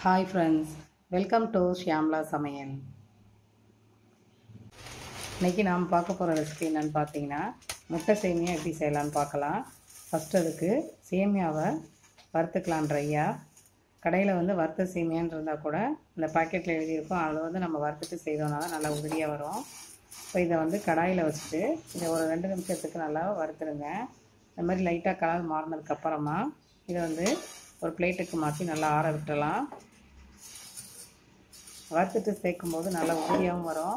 hi friends welcome to Shyamala சமையல் இன்றைக்கி நாம் பார்க்க போகிற ரெசிபி என்னென்னு பார்த்தீங்கன்னா முட்டை சேமியா எப்படி செய்யலான்னு பார்க்கலாம் ஃபஸ்ட் அதுக்கு சேமியாவை வறுத்துக்கலாம் ட்ரையாக கடையில் வந்து வறுத்த சேமியான்னு இருந்தால் கூட இந்த பாக்கெட்டில் எழுதியிருக்கோம் அதை வந்து நம்ம வறுத்துட்டு செய்தோம்னா தான் நல்லா உதிரியாக வரும் இப்போ இதை வந்து கடாயில் வச்சுட்டு இதை ஒரு ரெண்டு நிமிஷத்துக்கு நல்லா வறுத்துருங்க இந்த மாதிரி லைட்டாக கலர் மாறினதுக்கப்புறமா இதை வந்து ஒரு பிளேட்டுக்கு மாற்றி நல்லா ஆற விட்டுறலாம் வறுத்துட்டு சேர்க்கும் போது நல்லா உதிரியாகவும் வரும்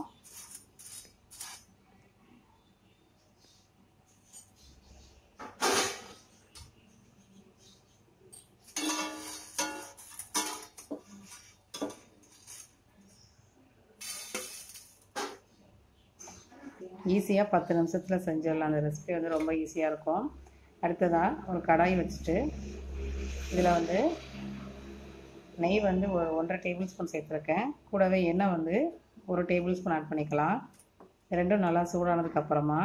ஈஸியாக பத்து நிமிஷத்தில் செஞ்சிடலாம் அந்த ரெசிபி வந்து ரொம்ப ஈஸியாக இருக்கும் அடுத்ததாக ஒரு கடாய் வச்சுட்டு இதில் வந்து நெய் வந்து ஒரு ஒன்றரை டேபிள் ஸ்பூன் சேர்த்துருக்கேன் கூடவே எண்ணெய் வந்து ஒரு டேபிள் ஸ்பூன் ஆட் பண்ணிக்கலாம் ரெண்டும் நல்லா சூடானதுக்கப்புறமா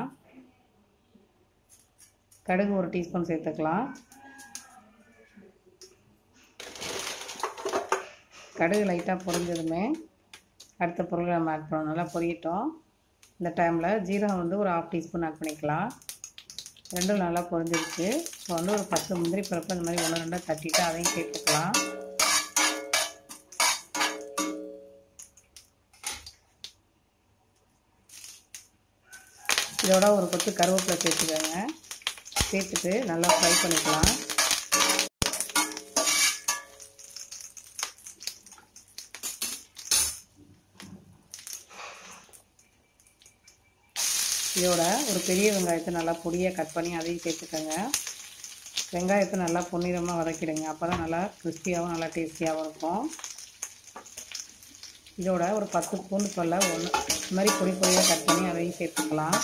கடுகு ஒரு டீஸ்பூன் சேர்த்துக்கலாம் கடுகு லைட்டாக பொரிஞ்சதுமே அடுத்த பொருளை நம்ம ஆட் பண்ணணும் நல்லா பொரியட்டும் இந்த டைமில் ஜீரகம் வந்து ஒரு ஆஃப் டீஸ்பூன் ஆட் பண்ணிக்கலாம் ரெண்டும் நல்லா பொரிஞ்சிருச்சு இப்போ வந்து ஒரு பத்து முந்திரி பருப்பு இந்த மாதிரி ஒன்று ரெண்டாக தட்டிட்டு அதையும் சேர்த்துக்கலாம் இதோட ஒரு கொத்து கருவேப்பிலை சேர்த்துக்கோங்க சேர்த்துட்டு நல்லா ஃப்ரை பண்ணிக்கலாம் இதோட ஒரு பெரிய வெங்காயத்தை நல்லா பொடியாக கட் பண்ணி அதையும் சேர்த்துக்கோங்க வெங்காயத்தை நல்லா பொன்னிறமாக வதக்கிடுங்க அப்போ தான் நல்லா கிறிஸ்பியாகவும் நல்லா டேஸ்டியாகவும் இருக்கும் இதோட ஒரு பத்து பூண்டு பல்ல ஒன்று இந்த மாதிரி பொடி பொடியாக கட் பண்ணி அதையும் சேர்த்துக்கலாம்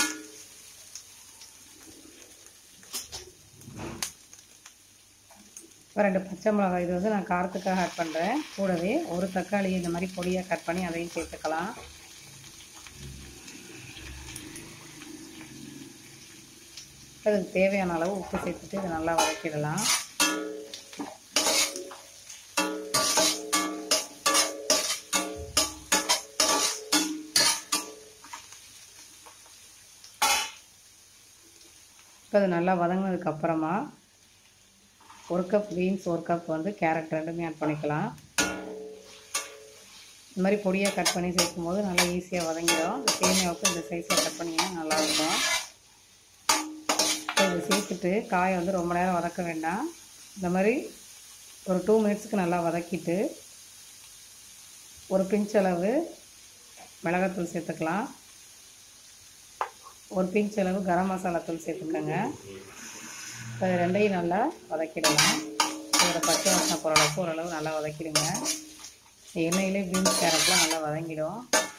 இப்போ ரெண்டு பச்சை மிளகாய் இது வந்து நான் காரத்துக்காக ஆட் பண்ணுறேன் கூடவே ஒரு தக்காளி இந்த மாதிரி பொடியாக கட் பண்ணி அதையும் சேர்த்துக்கலாம் அதுக்கு தேவையான அளவு உப்பு சேர்த்துட்டு இதை நல்லா வதக்கிடலாம் இப்போ அது நல்லா வதங்கினதுக்கு அப்புறமா ஒரு கப் பீன்ஸ் ஒரு கப் வந்து கேரட் ரெண்டுமே ஆட் பண்ணிக்கலாம் இந்த மாதிரி பொடியாக கட் பண்ணி சேர்க்கும் போது நல்லா ஈஸியாக வதங்கிடும் இந்த சேமியாவுக்கு இந்த சைஸில் கட் பண்ணிங்கன்னா நல்லாயிருக்கும் இதை சேர்த்துட்டு காயை வந்து ரொம்ப நேரம் வதக்க வேண்டாம் இந்த மாதிரி ஒரு டூ மினிட்ஸ்க்கு நல்லா வதக்கிட்டு ஒரு பிஞ்ச் அளவு மிளகாத்தூள் சேர்த்துக்கலாம் ஒரு பிஞ்ச் அளவு கரம் மசாலா தூள் சேர்த்துக்கோங்க இப்போ ரெண்டையும் நல்லா வதக்கிடலாம் இதோட பச்சை வாசனை போகிற அளவுக்கு ஓரளவு நல்லா வதக்கிடுங்க எண்ணெயிலே பீன்ஸ் கேரட்லாம் நல்லா வதங்கிடும்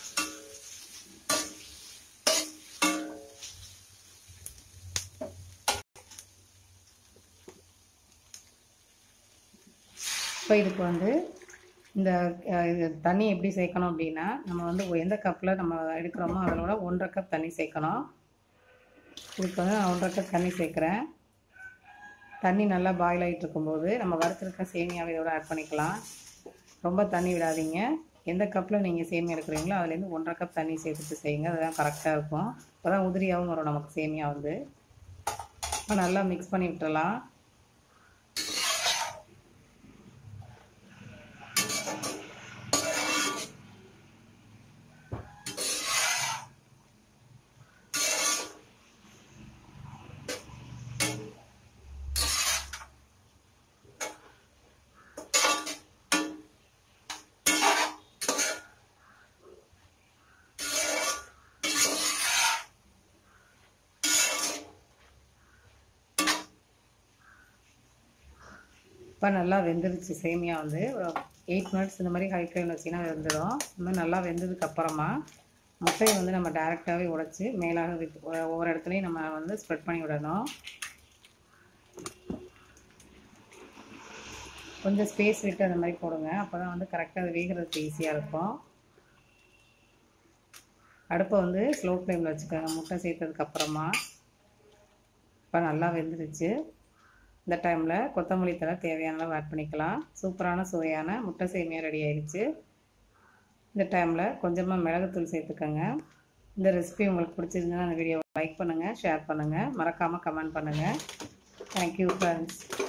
இப்போ இதுக்கு வந்து இந்த இது தண்ணி எப்படி சேர்க்கணும் அப்படின்னா நம்ம வந்து எந்த கப்பில் நம்ம எடுக்கிறோமோ அதோட ஒன்றரை கப் தண்ணி சேர்க்கணும் இதுக்கு வந்து நான் ஒன்றரை கப் தண்ணி சேர்க்குறேன் தண்ணி நல்லா பாயில் ஆகிட்டு இருக்கும்போது நம்ம வறுத்துருக்க சேமியாவை இதோட ஆட் பண்ணிக்கலாம் ரொம்ப தண்ணி விடாதீங்க எந்த கப்பில் நீங்கள் சேமியா எடுக்கிறீங்களோ அதுலேருந்து ஒன்றரை கப் தண்ணி சேர்த்துட்டு செய்யுங்க அதுதான் கரெக்டாக இருக்கும் அப்போ தான் உதிரியாகவும் வரும் நமக்கு சேமியா வந்து இப்போ நல்லா மிக்ஸ் பண்ணி விட்டுறலாம் இப்போ நல்லா வெந்துருச்சு சேமியா வந்து ஒரு எயிட் மினிட்ஸ் இந்த மாதிரி ஹை ஃப்ளேமில் வச்சிங்கன்னா வெந்துடும் இந்த மாதிரி நல்லா வெந்ததுக்கு அப்புறமா முட்டையை வந்து நம்ம டேரெக்டாகவே உடைச்சி மேலாக விட்டு ஒவ்வொரு இடத்துலையும் நம்ம வந்து ஸ்ப்ரெட் பண்ணி விடணும் கொஞ்சம் ஸ்பேஸ் விட்டு அந்த மாதிரி போடுங்க அப்போ தான் வந்து கரெக்டாக அது வேகிறதுக்கு ஈஸியாக இருக்கும் அடுப்பை வந்து ஸ்லோ ஃப்ளேமில் வச்சுக்கோங்க முட்டை சேர்த்ததுக்கப்புறமா இப்போ நல்லா வெந்துருச்சு இந்த டைமில் கொத்தமல்லி தழை தேவையான அளவு ஆட் பண்ணிக்கலாம் சூப்பரான சுவையான முட்டை சேமியா ரெடி ஆயிடுச்சு இந்த டைமில் கொஞ்சமாக மிளகுத்தூள் சேர்த்துக்கோங்க இந்த ரெசிபி உங்களுக்கு பிடிச்சிருந்ததுன்னா அந்த வீடியோவை லைக் பண்ணுங்கள் ஷேர் பண்ணுங்கள் மறக்காமல் கமெண்ட் பண்ணுங்கள் தேங்க்யூ ஃப்ரெண்ட்ஸ்